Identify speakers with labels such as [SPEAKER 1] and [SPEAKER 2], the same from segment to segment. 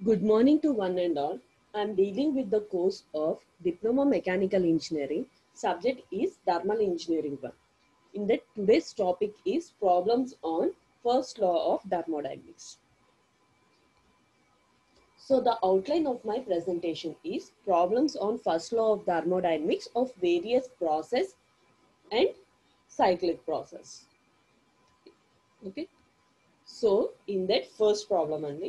[SPEAKER 1] Good morning to one and all. I'm dealing with the course of Diploma Mechanical Engineering. Subject is Thermal Engineering 1. In that today's topic is problems on first law of thermodynamics. So the outline of my presentation is problems on first law of thermodynamics of various process and cyclic process. Okay. So in that first problem only,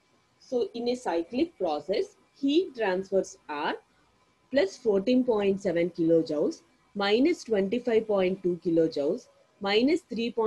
[SPEAKER 1] so in a cyclic process, heat transfers are plus 14.7 kilojoules, minus 25.2 kilojoules, minus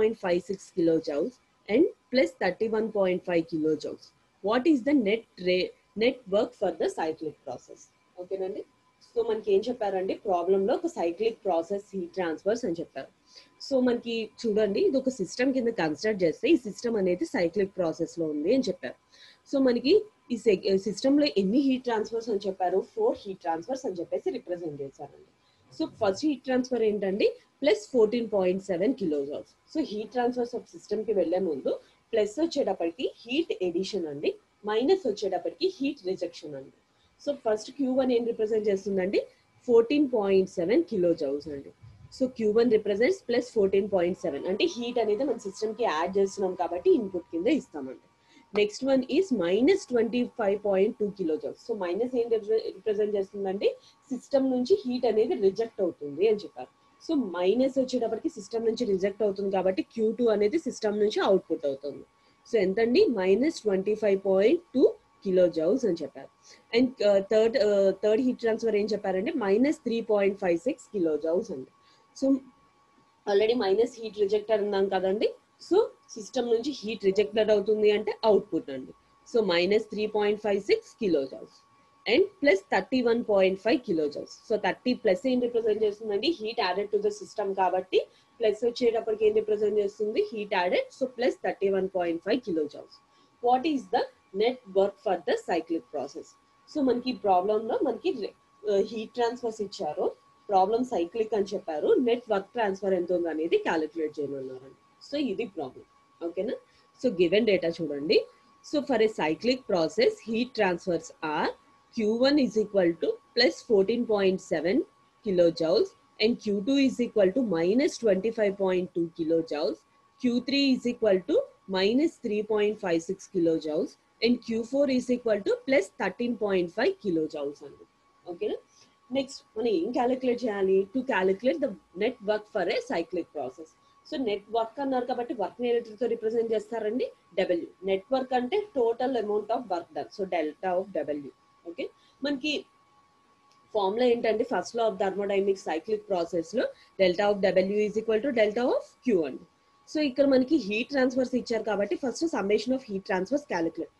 [SPEAKER 1] 3.56 kilojoules, and plus 31.5 kilojoules. What is the net ra- net work for the cyclic process? ఓకేనండి so మనకి ఏం చెప్పారండి ప్రాబ్లంలో ఒక cyclic process heat transfers అని చెప్పారు so మనకి చూడండి ఇది ఒక సిస్టమ్ కింద కన్సిడర్ చేస్తే ఈ సిస్టమ్ అనేది సైక్లిక్ ప్రాసెస్ లో ఉంది అని చెప్పారు సో మనకి ఈ సిస్టమ్ లో ఎన్ని హీట్ ట్రాన్స్ఫర్స్ అని చెప్పారు ఫోర్ హీట్ ట్రాన్స్ఫర్స్ అని చెప్పేసి రిప్రజెంట్ చేశారండి సో ఫస్ట్ హీట్ ట్రాన్స్ఫర్ ఏంటండి plus fourteen point seven kilojoules so heat transfers of system కి వెళ్లే ముందు ప్లస్ వచ్చేటప్పటికి హీట్ ఎడిషన్ అండి మైనస్ వచ్చేటప్పటికి హీట్ రిజెక్షన్ అండి సో ఫస్ట్ క్యూ వన్ ఏం రిప్రజెంట్ చేస్తుందండి fourteen point seven kilo joules అండి so Q one represents plus fourteen point seven అంటే హీట్ అనేది మన సిస్టమ్ కి యాడ్ చేస్తున్నాం కాబట్టి ఇన్పుట్ కింద ఇస్తామండి next one is minus twenty five point two kilo joules so minus ఏం రిప్రజెంట్ చేస్తుందండి సిస్టమ్ నుంచి హీట్ అనేది రిజెక్ట్ అవుతుంది అని చెప్పారు సో మైనస్ వచ్చేటప్పటికి సిస్టమ్ నుంచి రిజెక్ట్ అవుతుంది కాబట్టి క్యూ టూ అనేది సిస్టమ్ నుంచి అవుట్పుట్ అవుతుంది సో ఎంతండి minus twenty five point two kilo joules అని చెప్పారు and third third heat transfer ఏం చెప్పారంటే minus three point five six kilo joules అండి so already minus heat rejector ఉన్నాం కదండి సో సిస్టమ్ నుంచి హీట్ రిజెక్టెడ్ అవుతుంది అంటే అవుట్పుట్ అండి so minus three point five six kilo joules and plus thirty one point five kilo joules so thirty plus ఏం represent చేస్తుందండి heat added to the system కాబట్టి plus వచ్చేటప్పటికి ఏం represent చేస్తుంది heat added so plus thirty one point five kilo joules what is the net work for the cyclic process so మనకి problem లో మనకి heat transfers ఇచ్చారు problem cyclic అని చెప్పారు నెట్ వర్క్ ట్రాన్స్ఫర్ ఎంత ఉంది అనేది క్యాలిక్యులేట్ చేయమన్నారు సో ఇది ప్రాబ్లం ఓకేనా సో గివెన్ డేటా చూడండి so for a cyclic process heat transfers are Q1 is equal to plus 14.7 kilojoules and Q2 is equal to minus 25.2 kilojoules. Q3 is equal to minus 3.56 kilojoules and Q4 is equal to plus 13.5 kilojoules. Okay. Next మనం ఏం calculate చేయాలి to calculate the net work for a cyclic process so net work అన్నారు కాబట్టి work తో represent చేస్తారండి W net work అంటే total amount of work done so delta of W okay మనకి formula ఏంటంటే first law of thermodynamic cyclic process లో delta of W is equal to delta of Q అండి so ఇక్కడ మనకి heat transfers ఇచ్చారు కాబట్టి first summation of heat transfers calculate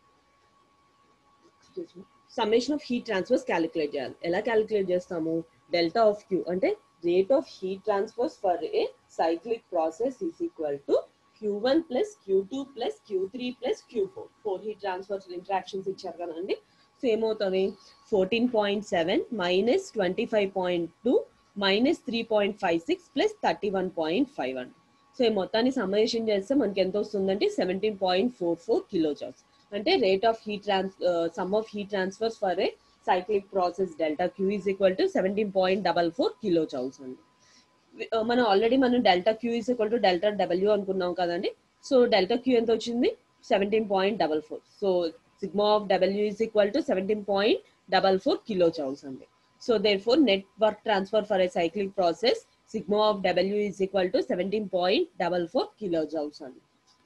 [SPEAKER 1] summation of heat transfers calculate చేయాలి ఎలా క్యాలిక్యులేట్ చేస్తాము డెల్టా ఆఫ్ క్యూ అంటే rate of heat transfers for a cyclic process is equal to Q one plus Q two plus Q three plus Q four four heat transfers interactions ఇచ్చారు కదండి so ఏమవుతుంది fourteen point seven minus twenty five point two minus three point five six plus thirty one point five అండి so ఈ మొత్తాన్ని summation చేస్తే మనకి ఎంత వస్తుందంటే seventeen point four four kilo joules అంటే rate of heat trans sum of heat transfers for a cyclic process delta Q is equal to seventeen point double four kilo joules అండి మనం already మనం delta Q is equal to delta W అనుకున్నాం కదండి so delta Q ఎంత వచ్చింది seventeen point double four so sigma of W is equal to 17.44 kilojoules only. So therefore net work transfer for a cyclic process sigma of W is equal to 17.44 kilojoules only.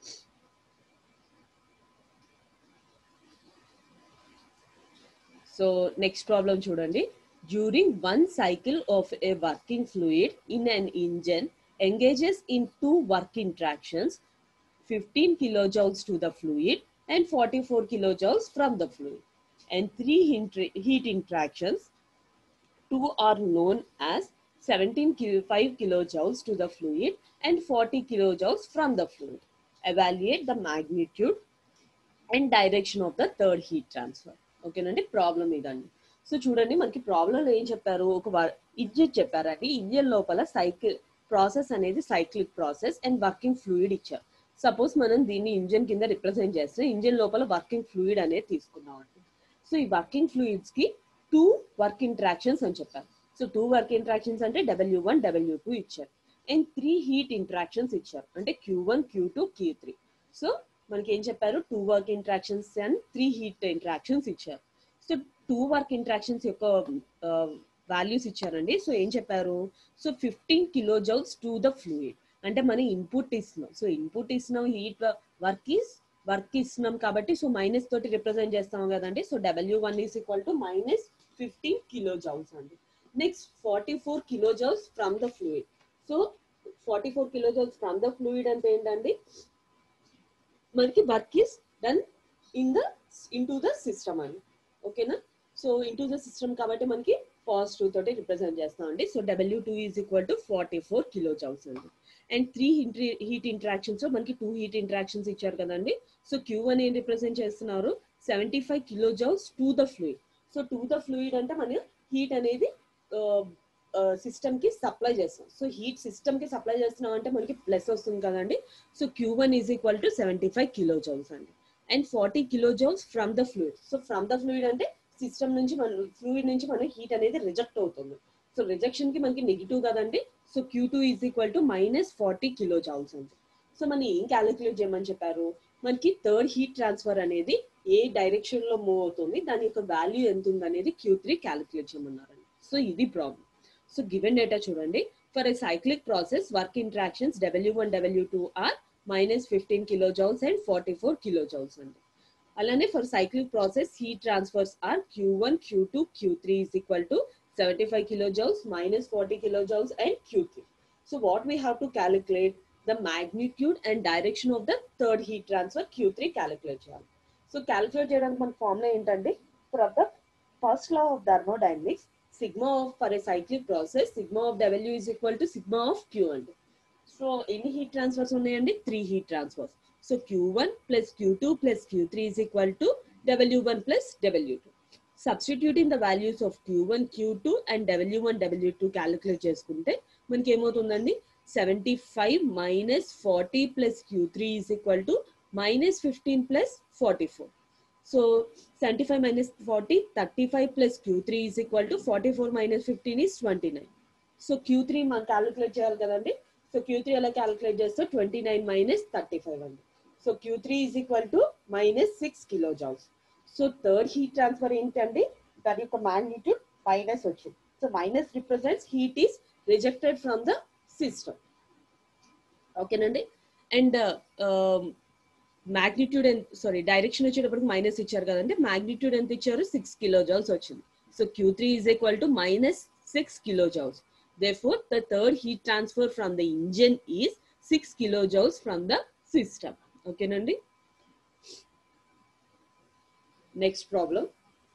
[SPEAKER 1] So next problem చూడండి during one cycle of a working fluid in an engine engages in two work interactions 15 kilojoules to the fluid and 44 kilojoules from the fluid. And three heat interactions, two are known as 17.5 kilojoules to the fluid and 40 kilojoules from the fluid. Evaluate the magnitude and direction of the third heat transfer. ఓకేనండి problem ఇదండి so చూడండి మనకి ప్రాబ్లంలో ఏం చెప్పారు ఒక engine చెప్పారండి engine లోపల సైకిల్ ప్రాసెస్ అనేది cyclic process and working fluid ఇచ్చారు సపోజ్ మనం దీన్ని ఇంజిన్ కింద రిప్రజెంట్ చేస్తే ఇంజిన్ లోపల వర్కింగ్ ఫ్లూయిడ్ అనేది తీసుకున్నాం అండి సో ఈ వర్కింగ్ ఫ్లూయిడ్స్ కి టూ వర్క్ ఇంటరాక్షన్స్ అని చెప్పారు సో టూ వర్క్ ఇంటరాక్షన్స్ అంటే డబ్ల్యూ వన్ డబ్ల్యూ టూ ఇచ్చారు అండ్ త్రీ హీట్ ఇంటరాక్షన్స్ ఇచ్చారు అంటే Q one Q two Q three so మనకి ఏం చెప్పారు two work interactions and three heat interactions ఇచ్చారు సో టూ వర్క్ ఇంటరాక్షన్స్ యొక్క వాల్యూస్ ఇచ్చారండి సో ఏం చెప్పారు so fifteen kilo joules to the fluid అంటే మనం ఇన్పుట్ ఇస్తున్నాం సో ఇన్పుట్ ఇస్తున్నాం హీట్ వర్క్ ఈస్ వర్క్ ఇస్తున్నాం కాబట్టి సో మైనస్ తోటి రిప్రజెంట్ చేస్తాం కదండి so W one is equal to minus fifteen kilo joules అండి next forty four kilo joules from the fluid so forty four kilo joules from the fluid అంటే ఏంటండి మనకి work is done in the into the system అండి ఓకేనా so into the system కాబట్టి మనకి positive తోటి represent చేస్తాం అండి so W two is equal to forty four kilo joules అండి అండ్ త్రీ హీట్ ఇంటరాక్షన్స్ మనకి టూ హీట్ ఇంటరాక్షన్స్ ఇచ్చారు కదండి సో క్యూ వన్ ఏం రిప్రజెంట్ చేస్తున్నారు seventy five kilo joules to the fluid so to the fluid అంటే మన heat అనేది system కి సప్లై చేస్తాం సో హీట్ సిస్టమ్ కి సప్లై చేస్తున్నాం అంటే మనకి ప్లస్ వస్తుంది కదండి so Q one is equal to seventy five kilo joules అండి and forty kilo joules from the fluid so from the fluid అంటే సిస్టమ్ నుంచి మన ఫ్లూయిడ్ నుంచి మన హీట్ అనేది రిజెక్ట్ అవుతుంది సో రిజెక్షన్ కి మనకి నెగిటివ్ కదండి so Q two is equal to minus forty kilo joules అండి సో మనం ఏం క్యాలిక్యులేట్ చేయమని చెప్పారు మనకి థర్డ్ హీట్ ట్రాన్స్ఫర్ అనేది ఏ డైరెక్షన్ లో మూవ్ అవుతుంది దాని యొక్క వాల్యూ ఎంత ఉంది అనేది క్యూ త్రీ క్యాలిక్యులేట్ చేయమన్నారండి సో ఇది ప్రాబ్లం సో గివెన్ డేటా చూడండి for a cyclic process work interactions W one W two are minus fifteen kilo joules and forty four kilo joules అండి అలానే for cyclic process heat transfers are Q one Q two Q three is equal to seventy five kilo joules minus forty kilo joules and Q three so what we have to calculate the magnitude and direction of the third heat transfer Q3 calculate చేయాలి so calculate చేయడానికి మన formula ఏంటంటే for the first law of thermodynamics sigma of for a cyclic process sigma of W is equal to sigma of Q అండి so ఎన్ని heat transfers ఉన్నాయండి three heat transfers so Q one plus Q two plus Q three is equal to W one plus W two substituting the values of Q one Q two and W one W two calculate చేసుకుంటే మనకి ఏమవుతుందండి seventy five minus forty plus Q three is equal to minus fifteen plus forty four so seventy five minus forty thirty five plus Q three is equal to forty four minus fifteen is twenty nine so Q three మనం calculate చేయాలి కదండి so Q three ఎలా calculate చేస్తే twenty nine minus thirty five అండి so Q three is equal to minus six kilo joules so third heat transfer ఏంటండి దాని యొక్క magnitude minus వచ్చింది so minus represents heat is rejected from the system ఓకేనండి and magnitude ఎంత sorry direction వచ్చేటప్పటికి minus ఇచ్చారు కదండి మ్యాగ్నిట్యూడ్ ఎంత ఇచ్చారు సిక్స్ కిలో జౌల్స్ వచ్చింది so Q three is equal to minus six kilo joules therefore the third heat transfer from the engine is 6 kilojoules from the system okay nandi next problem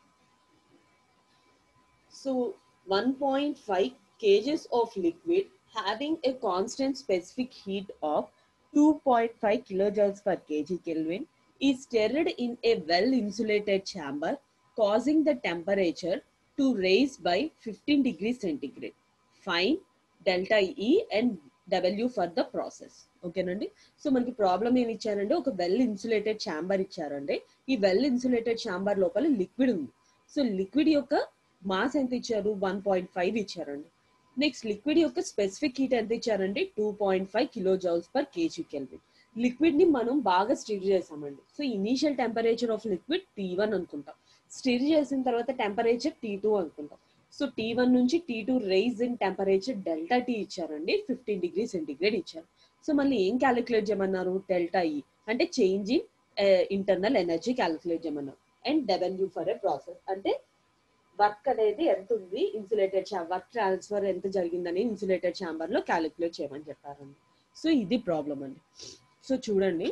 [SPEAKER 1] so 1.5 kgs of liquid having a constant specific heat of 2.5 kilojoules per kg kelvin is stirred in a well insulated chamber causing the temperature to raise by 15 degrees centigrade find delta E and W for the process ఓకేనండి so మనకి problem ఏమి ఇచ్చారంటే ఒక well insulated chamber ఇచ్చారండి ఈ well insulated chamber లోపల liquid ఉంది so liquid యొక్క మాస్ ఎంత ఇచ్చారు వన్ పాయింట్ ఫైవ్ ఇచ్చారండి నెక్స్ట్ లిక్విడ్ యొక్క స్పెసిఫిక్ హీట్ ఎంత ఇచ్చారండి two point five kilo joules per kg kelvin liquid ని మనం బాగా స్టిర్ చేసామండి so initial temperature of liquid T one అనుకుంటాం స్టిర్ చేసిన తర్వాత టెంపరేచర్ టీ టూ అనుకుంటాం సో టీ వన్ నుంచి T two rise in temperature delta T ఇచ్చారండి ఫిఫ్టీన్ డిగ్రీ సెంటిగ్రేడ్ ఇచ్చారు సో మళ్ళీ ఏం క్యాలిక్యులేట్ చేయమన్నారు డెల్టా ఈ అంటే change in internal energy calculate చేయమన్నారు and W for a process అంటే వర్క్ అనేది ఎంత ఉంది ఇన్సులేటెడ్ వర్క్ ట్రాన్స్ఫర్ ఎంత జరిగిందని ఇన్సులేటెడ్ ఛాంబర్ లో క్యాలిక్యులేట్ చేయమని చెప్పారండి సో ఇది ప్రాబ్లం అండి సో చూడండి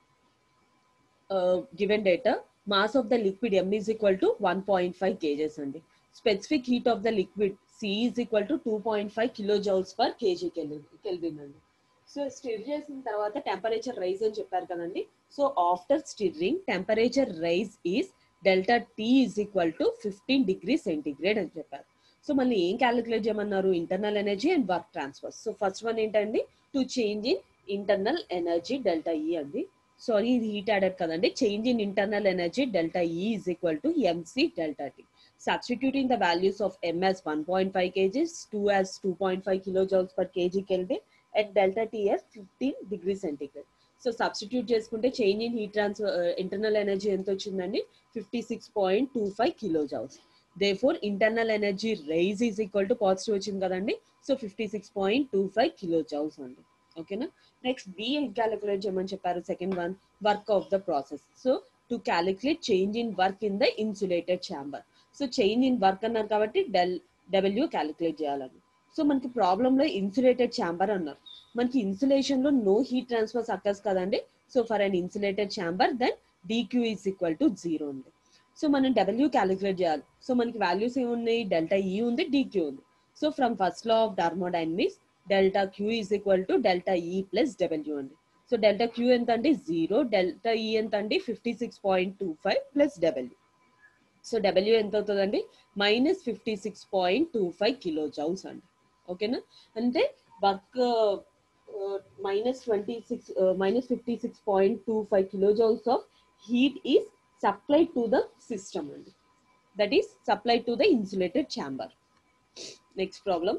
[SPEAKER 1] given data mass of the liquid M is equal to one point five kgs అండి specific heat of the liquid C is equal to two point five kilo joules per kg kelvin అండి so stir చేసిన తర్వాత temperature rise అని చెప్పారు కదండి so after stirring temperature rise is delta T is equal to fifteen degree centigrade అని చెప్పారు so మళ్ళీ ఏం క్యాలిక్యులేట్ చేయమన్నారు internal energy and work transfer so first one ఏంటండి to change in internal energy delta E అండి sorry ఇది heat added కదండి change in internal energy delta E is equal to MC delta T substituting the values of m as 1.5 kgs 2 as 2.5 kilojoules per kg kelvin and delta t as 15 degree centigrade so substitute చేసుకుంటే change in heat transfer internal energy ఎంత వచ్చిందండి fifty six point two five kilo joules therefore internal energy rise is equal to positive వచ్చింది కదండి so fifty six point two five kilo joules అండి ఓకేనా next B calculate చేయమని చెప్పారు second one work of the process so to calculate change in work in the insulated chamber so change in work అన్నారు కాబట్టి del W calculate చేయాలని so మనకి ప్రాబ్లంలో insulated chamber అన్నారు మనకి ఇన్సులేషన్ లో నో హీట్ ట్రాన్స్ఫర్స్ అక్కర్స్ కదండి so for an insulated chamber then dQ is equal to zero ఉంది సో మనం డబ్ల్యూ క్యాలిక్యులేట్ చేయాలి సో మనకి వాల్యూస్ ఏమున్నాయి డెల్టా ఈ ఉంది డిక్యూ ఉంది so from first law of thermodynamics delta Q is equal to delta E plus W అండి so delta Q ఎంత అండి జీరో డెల్టా ఈ ఎంత అండి fifty six point two five plus W so W ఎంత అవుతుందండి minus fifty six point two five kilo joules అండి ఓకేనా అంటే work minus twenty six minus fifty six point two five kilo joules of heat is supplied to the system అండి that is supplied to the insulated chamber next problem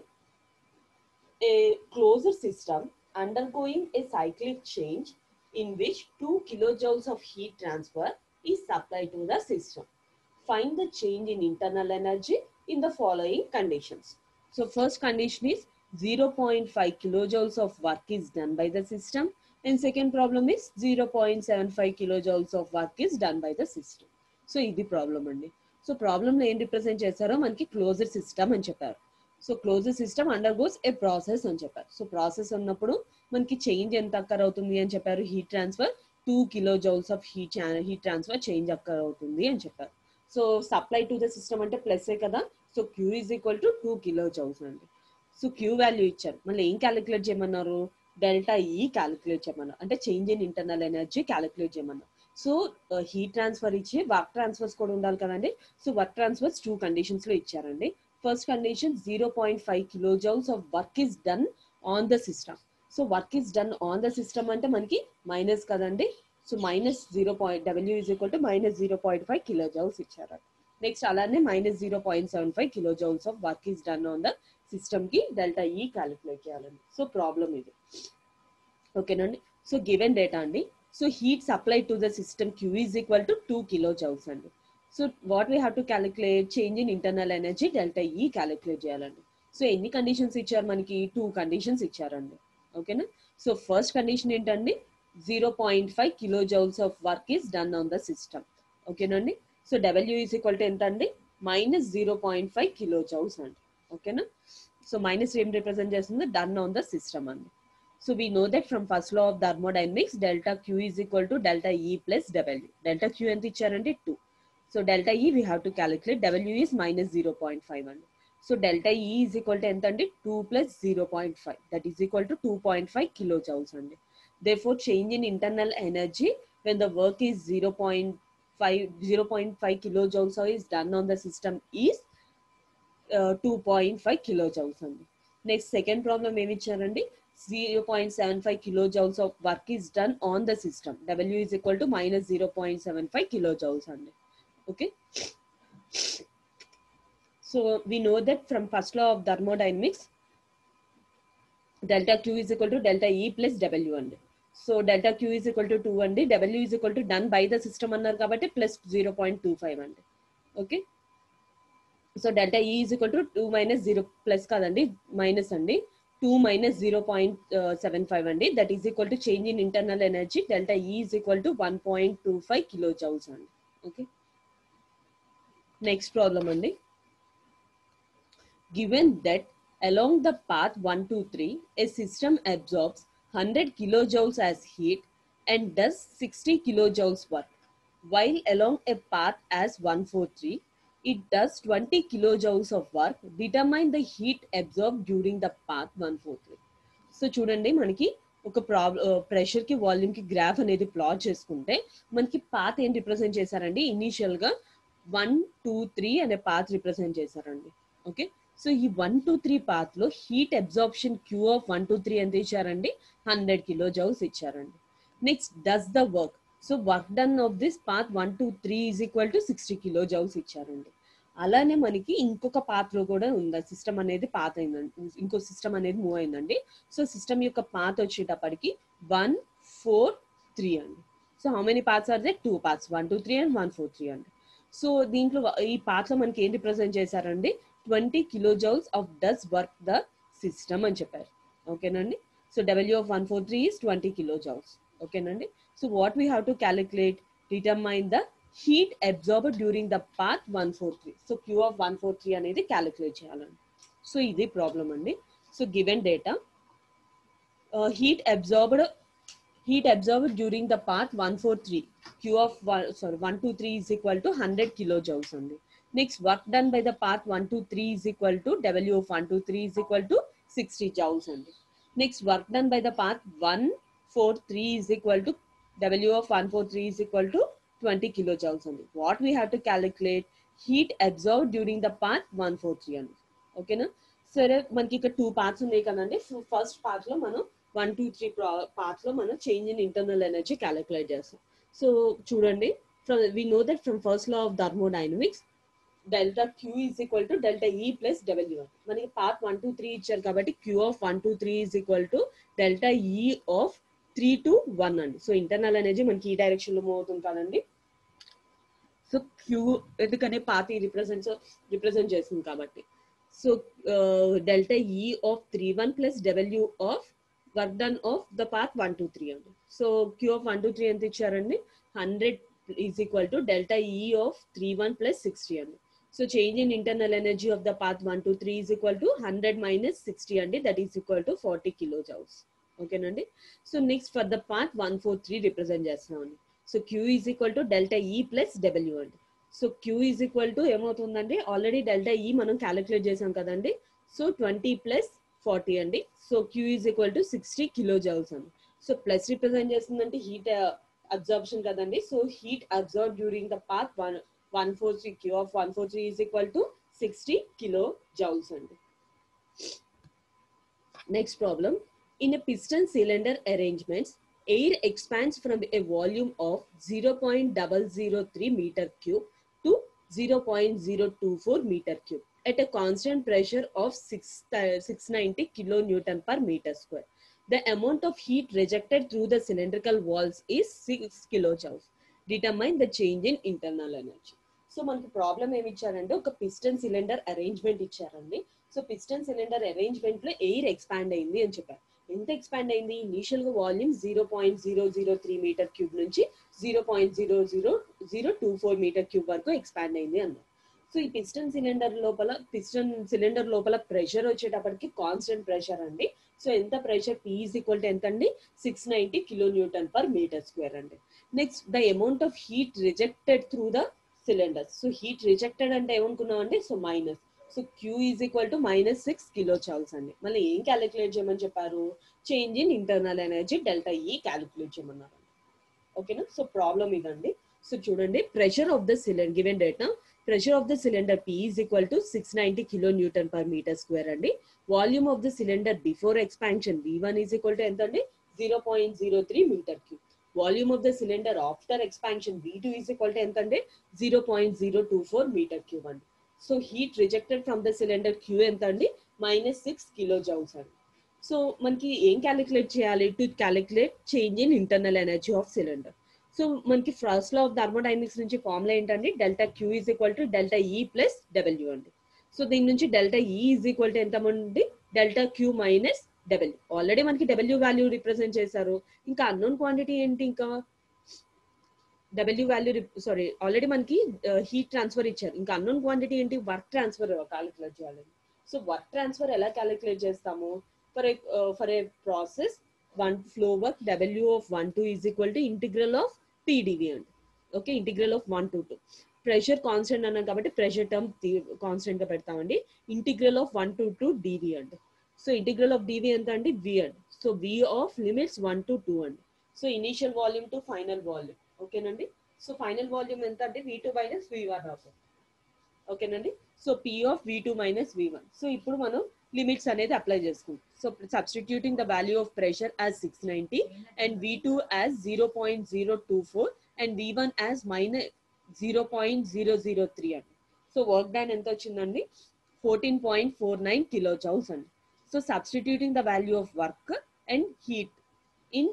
[SPEAKER 1] a closure system undergoing a cyclic change in which 2 kilojoules of heat transfer is supplied to the system. Find the change in internal energy in the following conditions. So first condition is 0.5 kilojoules of work is done by the system and second problem is 0.75 kilojoules of work is done by the system. So ఇది problem అండి so ప్రాబ్లంలో ఏం represent చేశారో మనకి closure system అని చెప్పారు so closure system undergoes a process అని చెప్పారు సో ప్రాసెస్ ఉన్నప్పుడు మనకి చేంజ్ ఎంత అక్కర్ అవుతుంది అని చెప్పారు heat transfer two kilo joules of heat heat transfer change occur అవుతుంది అని చెప్పారు so supply to the system అంటే ప్లస్ఏ కదా so Q is equal to two kilo joules అండి సో క్యూ వాల్యూ ఇచ్చారు మళ్ళీ ఏం క్యాలిక్యులేట్ చేయమన్నారు డెల్టా ఈ క్యాలిక్యులేట్ చేయమన్నారు అంటే change in internal energy calculate చేయమన్నారు సో హీట్ ట్రాన్స్ఫర్ ఇచ్చి వర్క్ ట్రాన్స్ఫర్స్ కూడా ఉండాలి కదండి so work transfers two conditions లో ఇచ్చారండి first condition zero point five kilo joules of work is done on the system so work is done on the system అంటే మనకి minus కదండి so minus zero point W is equal to minus zero point five kilo joules ఇచ్చారు next అలానే minus zero point seven five kilo joules of work is done on the system కి delta E calculate చేయాలండి so problem ఇది ఓకేనండి so given data అండి so heat supply to the system Q is equal to two kilo joules అండి so what we have to calculate change in internal energy delta E calculate చేయాలండి so ఎన్ని conditions ఇచ్చారు మనకి two conditions ఇచ్చారండి ఓకేనా so first condition ఏంటండి zero point five kilo joules of work is done on the system ఓకేనండి so W is equal to ఎంత అండి minus zero point five kilo joules అండి ఓకేనా సో మైనస్ ఏం రిప్రజెంట్ చేస్తుంది డన్ ఆన్ ద సిస్టమ్ అండి so we know that from first law of thermodynamics delta Q is equal to delta E plus W delta Q ఎంత ఇచ్చారంటే two so delta E we have to calculate W is minus zero point five అండి so delta E is equal to ఎంత అండి two plus zero point five that is equal to two point five kilo joules అండి therefore change in internal energy when the work is zero point five zero point five kilo joules is done on the system is two point five kilo joules అండి next second problem ఏమి ఇచ్చారండి zero point seven five kilo joules of work is done on the system W is equal to minus zero point seven five kilo joules అండి okay so we know that from first law of thermodynamics delta q is equal to delta e plus w అండి so delta Q is equal to two అండి W is equal to done by the system అన్నారు కాబట్టి plus zero point two five అండి okay so delta E is equal to two minus zero plus కాదండి minus అండి two minus zero point seven five అండి that is equal to change in internal energy delta E is equal to one point two five kilo joules అండి okay next problem అండి given that along the path 1 2 3 a system absorbs 100 kilojoules as heat and does 60 kilojoules work while along a path as 143 it does 20 kilojoules of work determine the heat absorbed during the path 143 so చూడండి మనకి ఒక problem pressure కి volume కి graph అనేది plot చేసుకుంటే మనకి path ఏం represent చేశారండి ఇనీషియల్ గా వన్ టూ త్రీ అనే పాత్ రిప్రజెంట్ చేశారండి ఓకే సో ఈ వన్ టూ త్రీ పాత్ లో heat absorption Q of one two three ఎంత ఇచ్చారండి హండ్రెడ్ కిలో జౌల్స్ ఇచ్చారండి next does the work so work done of this path one two three is equal to sixty kilo joules ఇచ్చారండి అలానే మనకి ఇంకొక పాత్లో కూడా ఉంది సిస్టమ్ అనేది పాత అయిందండి ఇంకో సిస్టమ్ అనేది మూవ్ అయిందండి సో సిస్టమ్ యొక్క పాత్ వచ్చేటప్పటికి వన్ ఫోర్ త్రీ అండి so how many parts are they two parts one two three and one four three అండి సో దీంట్లో ఈ పార్ట్లో మనకి ఏం రిప్రజెంట్ చేశారండి twenty kilo joules of does work the system అని చెప్పారు ఓకేనండి so W of one four three is twenty kilo joules ఓకేనండి so what we have to calculate determine the heat absorb during the path one four three so Q of one four three అనేది calculate చేయాలండి so ఇది problem అండి so given data heat absorbed heat absorbed during the path 143 q of one, sorry 123 is equal to 100 kilojoules only next work done by the path 123 is equal to w of 123 is equal to 60 joules only next work done by the path 143 is equal to w of 143 is equal to 20 kilojoules only what we have to calculate heat absorbed during the path 143 only ఓకేనా సరే మనకి ఇక్కడ two parts ఉన్నాయి కదండి first part లో మనం one two three part లో మనం change in internal energy calculate చేస్తాం సో చూడండి from we know that from first law of thermodynamics delta Q is equal to delta E plus W మనకి part one two three ఇచ్చారు కాబట్టి Q of one two three is equal to delta E of three to one అండి so internal energy మనకి ఈ direction లో move అవుతుంది కదండి so Q ఎందుకనే పార్టీ రిప్రజెంట్ రిప్రజెంట్ చేస్తుంది కాబట్టి so delta E of three one plus W of work done of the path one two three అండి so Q of one two three ఎంత ఇచ్చారండి hundred is equal to delta E of three one plus sixty అండి so change in internal energy of the path one two three is equal to hundred minus sixty అండి that is equal to forty kilo joules ఓకేనండి so next for the path one four three represent చేస్తున్నామండి so Q is equal to delta E plus W అండి so Q is equal to ఏమవుతుందండి already delta E మనం calculate చేసాం కదండి so twenty plus forty అండి so Q is equal to sixty kilo joules అండి so plus represent చేస్తుందంటే heat absorption కదండి so heat absorb during the path one one four three Q of one four three is equal to sixty kilo joules అండి next problem in a piston cylinder arrangements air expands from a volume of 0.003 meter cube to 0.024 meter cube at a constant pressure of 6, uh, 690 kilonewton per meter square. The amount of heat rejected through the cylindrical walls is 6 kilojoules. Determine the change in internal energy. So మనకి problem ఏమి ఇచ్చారంటే ఒక piston cylinder arrangement ఇచ్చారండి so piston cylinder arrangement లో air expand అయింది అని చెప్పారు ఎంత ఎక్స్పాండ్ అయింది ఇనీషియల్ గా volume zero point zero zero three metre cube నుంచి zero point zero zero zero two four metre cube వరకు ఎక్స్పాండ్ అయింది అన్నారు సో ఈ పిస్టన్ సిలిండర్ లోపల పిస్టన్ సిలిండర్ లోపల ప్రెషర్ వచ్చేటప్పటికి కాన్స్టెంట్ ప్రెషర్ అండి సో ఎంత pressure P is equal to ఎంత అండి six ninety kilo newton per metre square అండి next the amount of heat rejected through the cylinder so heat rejected అంటే ఏమనుకున్నాం అండి so minus so Q is equal to minus six kilo joules అండి మళ్ళీ ఏం calculate చేయమని చెప్పారు change in internal energy delta E calculate చేయమన్నారు ఓకేనా సో ప్రాబ్లం ఇదండి సో చూడండి pressure of the cylinder given data pressure of the cylinder P is equal to six ninety kilo newton per metre square అండి volume of the cylinder before expansion V one is equal to ఎంత అండి zero point zero three metre cube volume of the cylinder after expansion V two is equal to ఎంత అంటే zero point zero two four metre cube అండి so heat rejected from the cylinder Q ఎంత అండి minus six kilo joules అండి so మనకి ఏం calculate చేయాలి to calculate change in internal energy of cylinder so మనకి ఫస్ట్ లా ఆఫ్ థర్మోడైనమిక్స్ నుంచి formula ఏంటండి delta Q is equal to delta E plus W అండి సో దీని నుంచి delta E is equal to ఎంత అండి delta Q minus W already మనకి W value represent చేశారు ఇంకా అన్నోన్ క్వాంటిటీ ఏంటి ఇంకా డబ్ల్యూ వాల్యూ సారీ ఆల్రెడీ మనకి హీట్ ట్రాన్స్ఫర్ ఇచ్చారు ఇంకా అన్నోన్ క్వాంటిటీ ఏంటి వర్క్ ట్రాన్స్ఫర్ క్యాలిక్యులేట్ చేయాలి సో వర్క్ ట్రాన్స్ఫర్ ఎలా క్యాలిక్యులేట్ చేస్తాము for a for a process one flow work W of one two is equal to integral of P d V అండి okay integral of one two two pressure constant అన్నాం కాబట్టి pressure term constant గా పెడతామండి integral of one two two d V అండి so integral of d V ఎంత అండి V అండి so V of limits one to two అండి so initial volume to final volume ఓకేనండి సో ఫైనల్ వాల్యూమ్ ఎంత అంటే V two minus V one of ఓకేనండి so P of V two minus V one so ఇప్పుడు మనం limits అనేది apply చేసుకుంటాం so substituting the value of pressure as six ninety and V two as zero point zero two four and V one as minus zero point zero zero three అండి so work done ఎంత వచ్చిందండి fourteen point four nine kilo joules అండి so substituting the value of work and heat in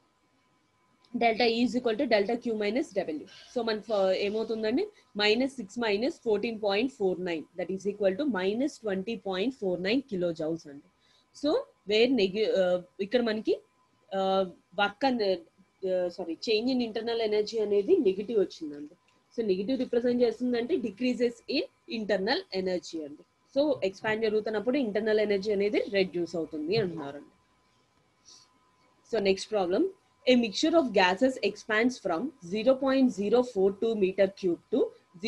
[SPEAKER 1] delta is equal to delta Q minus W so మనకు ఏమవుతుందండి minus six minus fourteen point four nine that is equal to minus twenty point four nine kilo joules అండి so where నెగి ఇక్కడ మనకి work and sorry change in internal energy అనేది negative వచ్చిందండి so negative represent చేస్తుందంటే decreases in internal energy అండి so expand జరుగుతున్నప్పుడు internal energy అనేది రెడ్యూస్ అవుతుంది అంటున్నారండి so next problem a mixture of gases expands from 0.042 meter cube to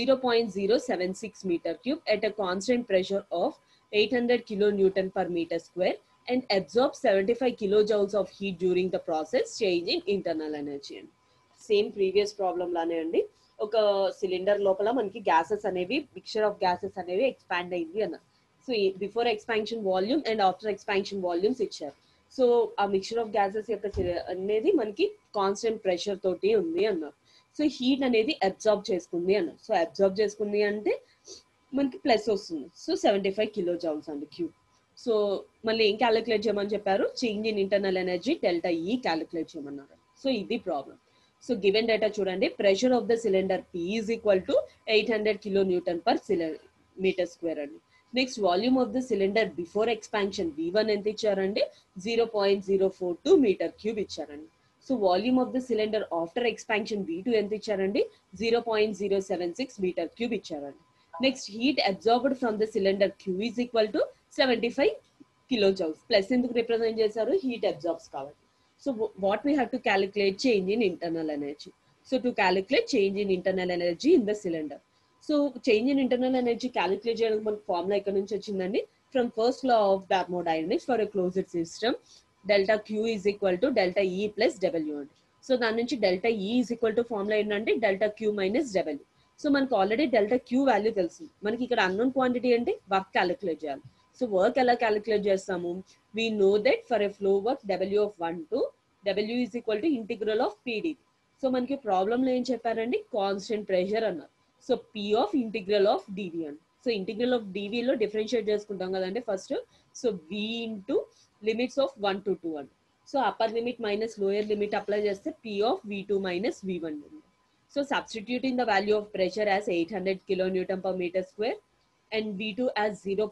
[SPEAKER 1] 0.076 meter cube at a constant pressure of 800 kilonewton per meter square and absorbs 75 kilojoules of heat during the process change in internal energy అండి same previous problem లానే అండి ఒక cylinder లోపల మనకి gases అనేవి mixture of gases అనేవి expand అయింది అన్న so before expansion volume and after expansion volumes ఇచ్చారు సో ఆ మిక్చర్ ఆఫ్ గ్యాసెస్ యొక్క అనేది మనకి కాన్స్టెంట్ ప్రెషర్ తోటి ఉంది అన్నారు సో హీట్ అనేది అబ్జార్బ్ చేసుకుంది అన్నారు సో అబ్జార్బ్ చేసుకుంది అంటే మనకి ప్లస్ వస్తుంది so seventy five kilo joules అండి క్యూబ్ సో మళ్ళీ ఏం క్యాలిక్యులేట్ చేయమని చెప్పారు change in internal energy delta E calculate చేయమన్నారు సో ఇది ప్రాబ్లం సో గివెన్ డేటా చూడండి pressure of the cylinder P is equal to eight hundred kilo newton per cylinder metre square అండి next volume of the cylinder before expansion V one ఎంత ఇచ్చారండి zero point zero four two metre cube ఇచ్చారండి so volume of the cylinder after expansion V two ఎంత ఇచ్చారండి zero point zero seven six metre cube ఇచ్చారండి next heat absorbed from the cylinder Q is equal to seventy five kilo joules plus ఎందుకు represent చేశారు heat absorbs కాబట్టి so what we have to calculate change in internal energy so to calculate change in internal energy in the cylinder so change in internal energy calculate చేయడానికి మనకు formula ఎక్కడ నుంచి వచ్చిందండి from first law of thermodynamics for a closed system delta Q is equal to delta E plus W అండి so దాని నుంచి delta E is equal to formula ఏంటంటే delta Q minus W so మనకు already delta Q value తెలుసు మనకి ఇక్కడ unknown quantity అంటే work calculate చేయాలి సో వర్క్ ఎలా క్యాలిక్యులేట్ చేస్తాము we know that for a flow work W of one two W is equal to integral of PD so మనకి ప్రాబ్లంలో ఏం చెప్పారండి కాన్స్టెంట్ ప్రెషర్ అన్నారు so P of integral of d V అండి so integral of డివిలో differentiate చేసుకుంటాం కదండి first so V into limits of one to two అండి so upper limit minus lower limit apply చేస్తే P of V two minus V one so substituting the value of pressure as eight hundred kilo newton per metre square and V2 as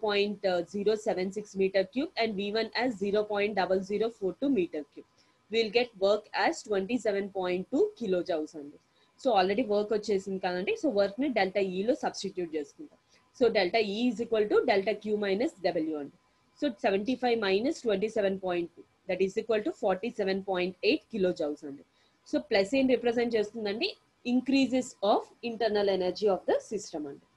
[SPEAKER 1] 0.076 meter cube and V1 as 0.0042 meter cube. We'll get work as 27.2 kilojoules అండి so already work వచ్చేసింది కదండి so work ని delta ఈలో substitute చేసుకుంటాం so delta E is equal to delta Q minus W అండి so seventy five minus twenty seven point two that is equal to forty seven point eight kilo joules అండి so plus ఏం represent చేస్తుందండి increases of internal energy of the system అండి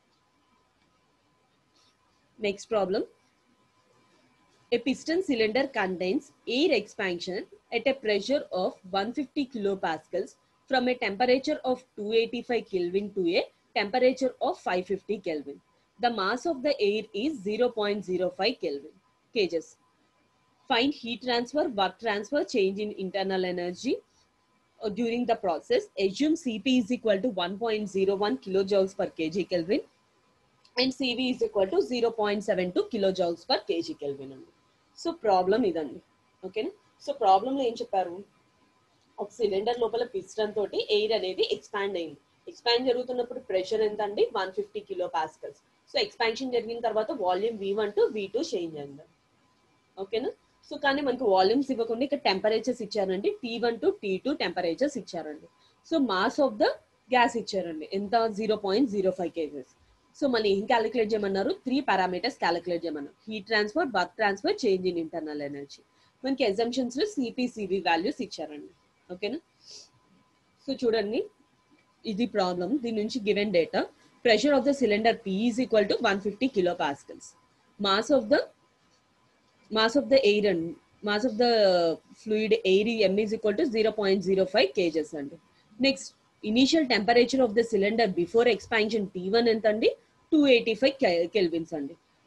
[SPEAKER 1] Next problem. A piston cylinder contains air expansion at a pressure of 150 kilopascals from a temperature of 285 Kelvin to a temperature of 550 Kelvin. The mass of the air is 0.05 Kelvin kgs. Find heat transfer, work transfer, change in internal energy uh, during the process. Assume Cp is equal to 1.01 kilojoules per kg Kelvin and C V is equal to zero point seven two kilo joules per kg kelvin అండి so problem ఇదండి ఓకేనా so ప్రాబ్లంలో ఏం చెప్పారు ఒక cylinder లోపల piston తోటి air అనేది ఎక్స్పాండ్ అయింది ఎక్స్పాండ్ జరుగుతున్నప్పుడు ప్రెషర్ ఎంత అండి one fifty kilo pascals so expansion జరిగిన తర్వాత volume V one to V two change అయింది ఓకేనా సో కానీ మనకు వాల్యూమ్స్ ఇవ్వకుండా ఇక్కడ టెంపరేచర్స్ ఇచ్చారండి T one to T two temperatures ఇచ్చారండి so mass of the gas ఇచ్చారండి ఎంత zero point zero five kgs so మళ్ళీ ఏం క్యాలిక్యులేట్ చేయమన్నారు త్రీ పారామీటర్స్ క్యాలిక్యులేట్ చేయమన్నారు heat transfer work transfer change in internal energy మనకి ఎగ్జామ్షన్స్ లో సిపిసివి వాల్యూస్ ఇచ్చారండి ఓకేనా సో చూడండి ఇది ప్రాబ్లం దీని నుంచి given data pressure of the cylinder P is equal to one fifty kilo pascals mass of the mass of the air అండి mass of the fluid air M is equal to zero point zero five kgs అండి next initial temperature of the cylinder before expansion T one ఎంత అండి two eighty five kelvins అండి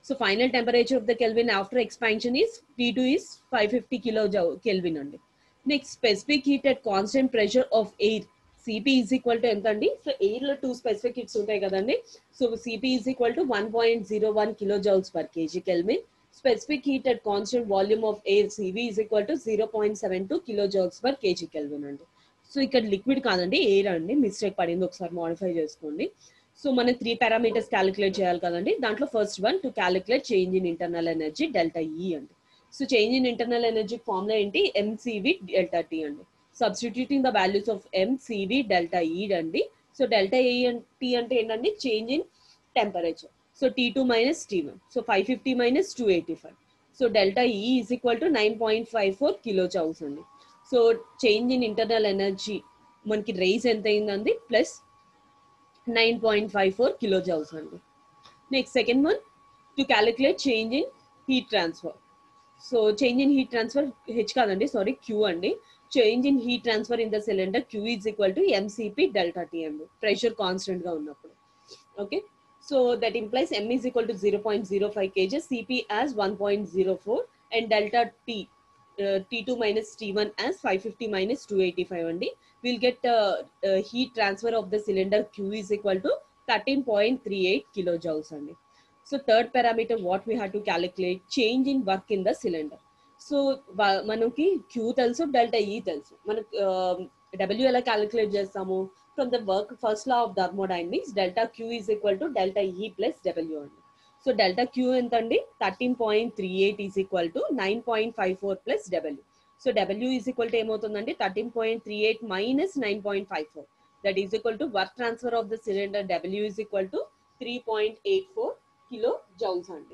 [SPEAKER 1] so final temperature of the kelvin after expansion is T two is five fifty kilo kelvin అండి next specific heat at constant pressure of air CP is equal to ఎంత అండి so air లో two specific heats ఉంటాయి కదండి so CP is equal to one point zero one kilo joules per kg kelvin specific heat at constant volume of air CV is equal to zero point seven two kilo joules per kg kelvin అండి so ఇక్కడ liquid కాదండి air అండి mistake పడింది ఒకసారి modify చేసుకోండి so మనం three parameters calculate చేయాలి కదండి దాంట్లో first one to calculate change in internal energy delta E అండి so change in internal energy formula ఏంటి ఎంసీవి డెల్టా టీ అండి substituting the values of MCV delta E అండి so delta E T అంటే ఏంటండి change in temperature so T two minus T one so five fifty minus two eighty five so delta E is equal to nine point five four kilo joules అండి so change in internal energy మనకి rise ఎంత అయిందండి plus nine point five four kilo joules అండి next second one to calculate change in heat transfer so change in heat transfer H కాదండి sorry Q అండి change in heat transfer in the cylinder Q is equal to MCP delta T అండి pressure constant గా ఉన్నప్పుడు okay so that implies M is equal to zero point zero five kgs CP as one point zero four and delta T T two minus T one as five fifty minus two eighty five అండి will get heat transfer of the cylinder Q is equal to thirteen point three eight kilo joules అండి so third parameter what we have to calculate change in work in the cylinder so మనకి Q తెలుసు delta E తెలుసు మనకు W ఎలా calculate చేస్తాము from the work first law of thermodynamics delta Q is equal to delta E plus W అండి so delta Q ఎంత అండి thirteen point three eight is equal to nine point five four plus W so W is equal to ఏమవుతుందండి thirteen point three eight minus nine point five four that is equal to work transfer of the cylinder W is equal to three point eight four kilo joules అండి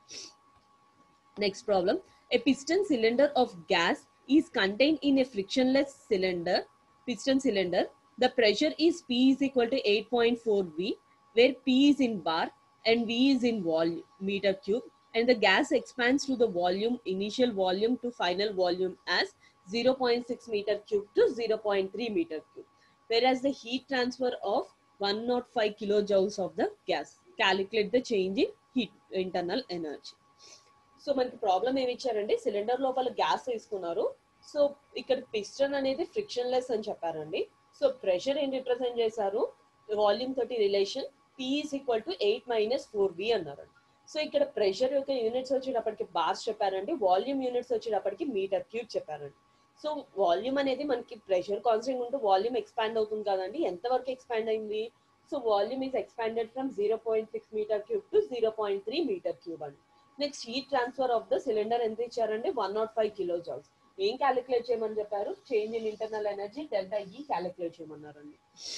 [SPEAKER 1] next problem A piston cylinder of gas is contained in a frictionless cylinder, piston cylinder. The pressure is P is equal to 8.4 V, where P is in bar and V is in volume meter cube, and the gas expands to the volume, initial volume to final volume as 0.6 meter cube to 0.3 meter cube. Whereas the heat transfer of 105 kilojoules of the gas. Calculate the change in heat internal energy. So మనకి problem ఏమి ఇచ్చారండి cylinder లోపల gas తీసుకున్నారు so ఇక్కడ piston అనేది friction frictionless అని చెప్పారండి so pressure ఏం రిప్రజెంట్ చేశారు వాల్యూమ్ తోటి relation P is equal to eight minus four B అన్నారు సో ఇక్కడ ప్రెషర్ యొక్క యూనిట్స్ వచ్చేటప్పటికి బార్స్ చెప్పారండి వాల్యూమ్ యూనిట్స్ వచ్చేటప్పటికి మీటర్ క్యూబ్ చెప్పారండి సో వాల్యూమ్ అనేది మనకి ప్రెషర్ కాన్స్టెంట్ ఉంటూ వాల్యూమ్ ఎక్స్పాండ్ అవుతుంది కదండి ఎంతవరకు ఎక్స్పాండ్ అయింది so volume is expanded from zero point six metre cube to zero point three metre cube అండి next heat transfer of the cylinder ఎంత ఇచ్చారండి one nought five kilo joules ఏం calculate చేయమని చెప్పారు change in internal energy delta E calculate చేయమన్నారండి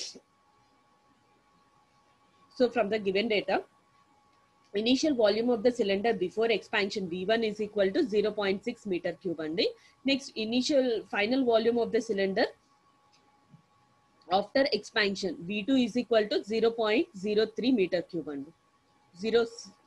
[SPEAKER 1] so from the given data initial volume of the cylinder before expansion v1 is equal to 0.6 meter cube అండి next initial final volume of the cylinder after expansion v2 is equal to 0.03 meter cube అండి 0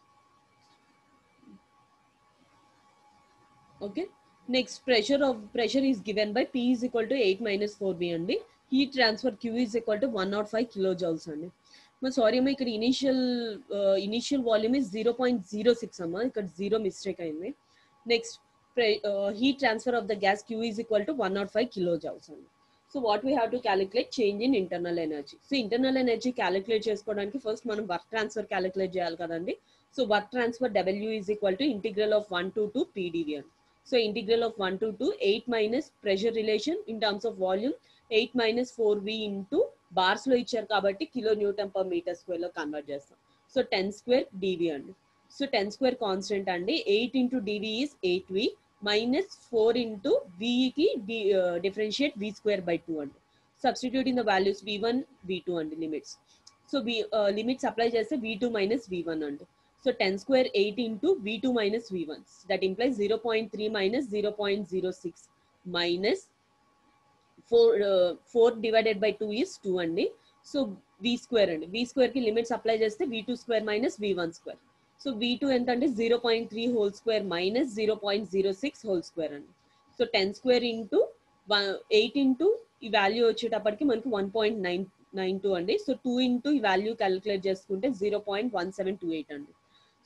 [SPEAKER 1] okay next pressure of pressure is given by p is equal to 8 minus 4b అండి heat transfer q is equal to 105 kilojoules అండి మరి sorry అమ్మా ఇక్కడ initial initial volume is zero point zero six అమ్మా ఇక్కడ zero mistake అయింది next heat transfer of the gas Q is equal to one nought five kilo joules అండి so what we have to calculate change in internal energy so internal energy calculate చేసుకోవడానికి first మనం work transfer calculate చేయాలి కదండి so work transfer W is equal to integral of one to two PDV అని so integral of one to two eight minus pressure relation in terms of volume eight minus four V into bars లో ఇచ్చారు కాబట్టి kilo newton per metre square లో convert చేస్తాం so ten square DV అండి so ten square constant అండి eight into DV is eight V minus four into వికి differentiate V square by two అండి substitute in the values V one V two అండి limits so V limits apply చేస్తే V two minus V one అండి so ten square eight into V two minus V one that implies zero point three minus zero point zero six minus four four divided by two is two అండి so V square అండి V square కి limits apply చేస్తే V two square minus V one square so V two ఎంత అంటే zero point three whole square minus zero point zero six whole square అండి so ten square into eight into ఈ value వచ్చేటప్పటికి మనకి one point nine nine two అండి so two into ఈ value calculate చేసుకుంటే zero point one seven two eight అండి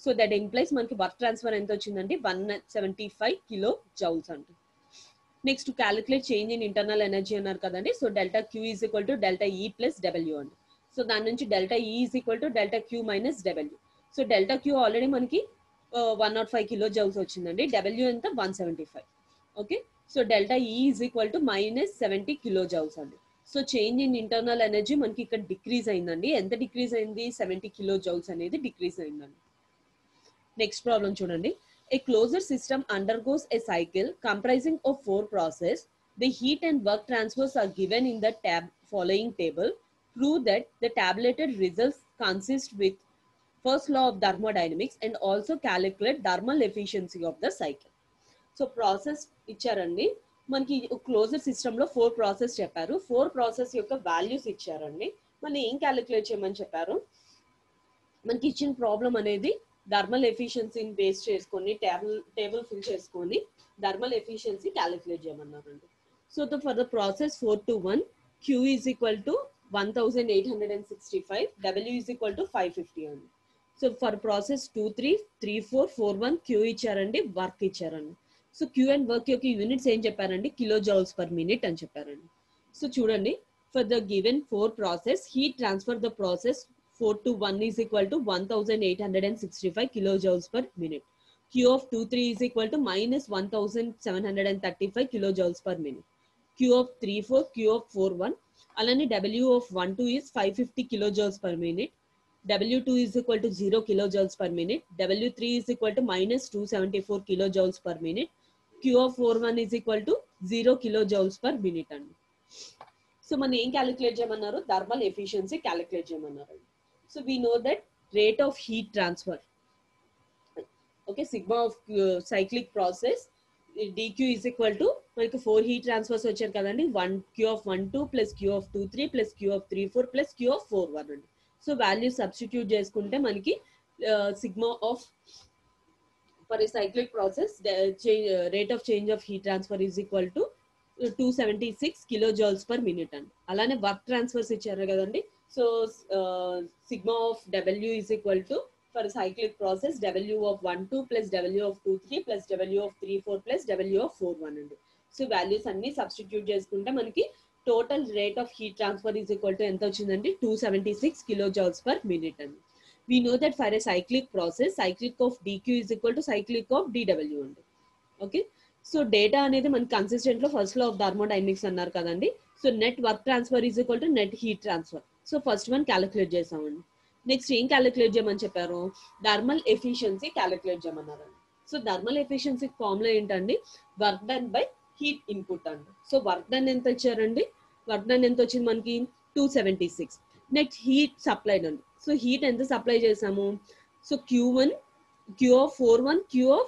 [SPEAKER 1] so that implies మనకి work transfer ఎంత వచ్చిందంటే one seventy five kilo joules అంట next calculate change in internal energy అన్నారు కదండి so delta Q is equal to delta E plus W అండి so దాని నుంచి delta E is equal to delta Q minus W so delta Q already మనకి one nought five kilo joules వచ్చిందండి W ఎంత one seventy five okay so delta E is equal to minus seventy kilo joules అండి so change in internal energy మనకి ఇక్కడ decrease అయిందండి ఎంత decrease అయింది seventy kilo joules అనేది డిక్రీజ్ అయిందండి నెక్స్ట్ ప్రాబ్లం చూడండి a closure system undergoes a cycle comprising of four process the heat and work transfers are given in the tab following table prove that the tabulated results consist with first law of thermodynamics and also calculate thermal efficiency of the cycle. So process ఇచ్చారండి మనకి closure system లో four process చెప్పారు four process యొక్క values ఇచ్చారండి మనం ఏం calculate చేయమని చెప్పారు మనకి ఇచ్చిన ప్రాబ్లం అనేది థర్మల్ ఎఫిషియన్సీని బేస్ చేసుకొని టేబుల్ టేబుల్ ఫిల్ చేసుకొని థర్మల్ ఎఫిషియన్సీ క్యాలిక్యులేట్ చేయమన్నారండి so for the process four to one Q is equal to one thousand eight hundred and sixty five W is equal to five fifty అండి so for process two three three four four one Q ఇచ్చారండి work ఇచ్చారండి so Q and work యొక్క units ఏం చెప్పారండి kilo joules per minute అని చెప్పారండి so చూడండి for the given four process heat transfer the process four to one is equal to one thousand eight hundred and sixty five kilo joules per minute Q of two three is equal to minus one thousand seven hundred and thirty five kilo joules per minute Q of three four Q of four one అలానే W of one two is five fifty kilo joules per minute W two is equal to zero kilo joules per minute W three is equal to minus two seventy four kilo joules per minute Q of four one is equal to zero kilo joules per minute అండి so మనం ఏం calculate చేయమన్నారు thermal efficiency calculate చేయమన్నారు so we know that rate of heat transfer okay sigma of cyclic process DQ is equal to మనకి four heat transfers వచ్చారు కదండి one Q of one two plus Q of two three plus Q of three four plus Q of four one అండి so value substitute చేసుకుంటే మనకి sigma of for a cyclic process rate of change of heat transfer is equal to two seventy six kilo joules per minute అండి అలానే work transfers ఇచ్చారు కదండి so sigma of W is equal to for cyclic process W of one two plus W of two three plus W of three four plus W of four one అండి so values అన్ని substitute చేసుకుంటే మనకి total rate of heat transfer is equal to ఎంత వచ్చిందండి two seventy six kilo joules per minute అండి we know that for a cyclic process cyclic of dQ is equal to cyclic of డిడబ్ల్యూ అండి okay so data అనేది మనకి consistent లో first law of thermodynamics అన్నారు కదండి so net work transfer is equal to net heat transfer so first one calculate చేసామండి next ఏం calculate చేయమని చెప్పారు థర్మల్ ఎఫిషియన్సీ క్యాలిక్యులేట్ చేయమన్నారండి సో థర్మల్ ఎఫిషియన్సీ ఫార్ములా ఏంటండి work done by heat input అండి so work done ఎంత ఇచ్చారండి work done ఎంత వచ్చింది మనకి two seventy six next heat supplied అండి సో హీట్ ఎంత సప్లై చేసాము so Q one Q of four one Q of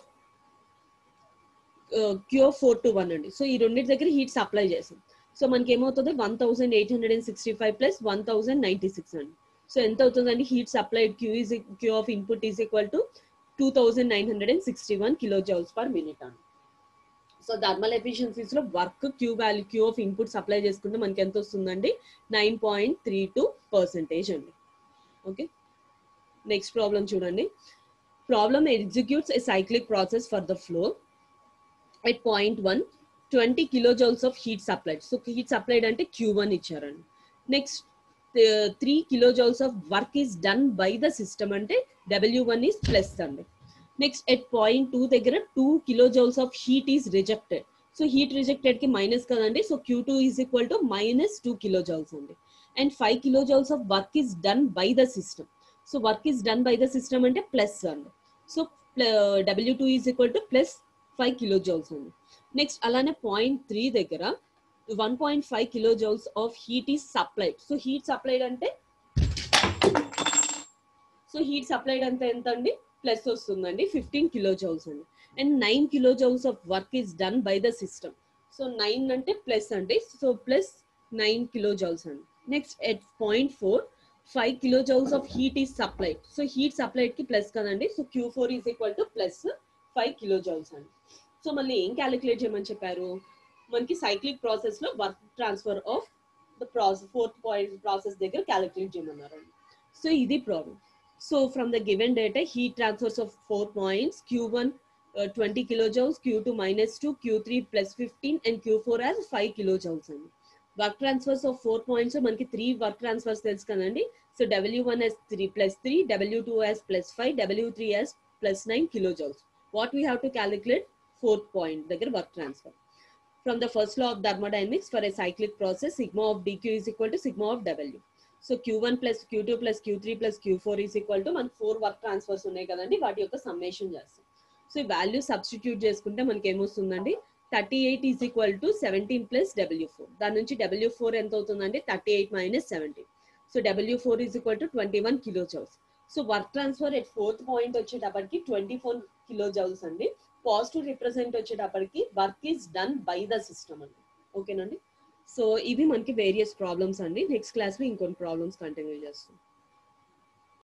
[SPEAKER 1] Q of four to one అండి సో ఈ రెండింటి దగ్గర హీట్ సప్లై చేసాం సో మనకి ఏమవుతుంది one thousand eight hundred and sixty five plus one thousand ninety six అండి so ఎంత అవుతుందండి heat supplied Q is Q of input is equal to two thousand nine hundred and sixty one kilo joules per minute అండి so thermal efficiencies లో work Q value Q of input supply చేసుకుంటే మనకి ఎంత వస్తుందండి nine point three two percentage అండి okay next problem చూడండి problem executes a cyclic process for the flow at point one twenty kilojoules of heat supplied so heat supplied అంటే Q one ఇచ్చారండి next three kilojoules of work is done by the system అంటే W one is plus అండి next at point two దగ్గర two kilojoules of heat is rejected so heat rejected కి minus కదండి so Q two is equal to minus two kilojoules అండి and five kilojoules of work is done by the system so work is done by the system అంటే plus అండి so W two is equal to plus five kilo joules అండి next అలానే point three దగ్గర one point five kilo joules of heat is supplied so heat supplied అంటే so heat supplied అంటే ఎంత అండి plus వస్తుందండి ఫిఫ్టీన్ కిలో జౌల్స్ అండి and nine kilo joules of work is done by the system so nine అంటే plus అండి so plus nine kilo joules అండి next at point four five kilo joules of heat is supplied so heat supplied కి plus కదండి so Q four is equal to plus five kilo joules అండి so మళ్ళీ ఏం calculate చేయమని చెప్పారు మనకి cyclic process లో work transfer of the process fourth point process దగ్గర క్యాలిక్యులేట్ చేయమన్నారు సో ఇది problem so from the given data heat transfers of four points Q one twenty kilojoules Q two minus two Q three plus fifteen and Q four as five kilojoules అండి work transfers of four points మనకి three work transfers తెలుసు కదండి so W one is three plus three W two is plus five W three is plus nine kilojoules what we have to calculate fourth point దగ్గర work transfer from the first law of thermodynamics for a cyclic process sigma of dq is equal to sigma of w so Q one plus Q two plus Q three plus Q four is equal to మనకి four work transfers ఉన్నాయి కదండి వాటి యొక్క summation చేస్తాం so ఈ value substitute చేసుకుంటే మనకి ఏమొస్తుందండి thirty eight is equal to seventeen plus W four దాని నుంచి డబ్ల్యూ ఫోర్ ఎంత అవుతుందండి thirty eight minus seventeen so W four is equal to twenty one kilo joules so work transfer at fourth point వచ్చేటప్పటికి twenty four kilo joules అండి positive represent వచ్చేటప్పటికి work is done by the system అండి ఓకేనండి so ఇవి మనకి various problems అండి next క్లాస్లో ఇంకొన్ని ప్రాబ్లమ్స్ కంటిన్యూ చేస్తాం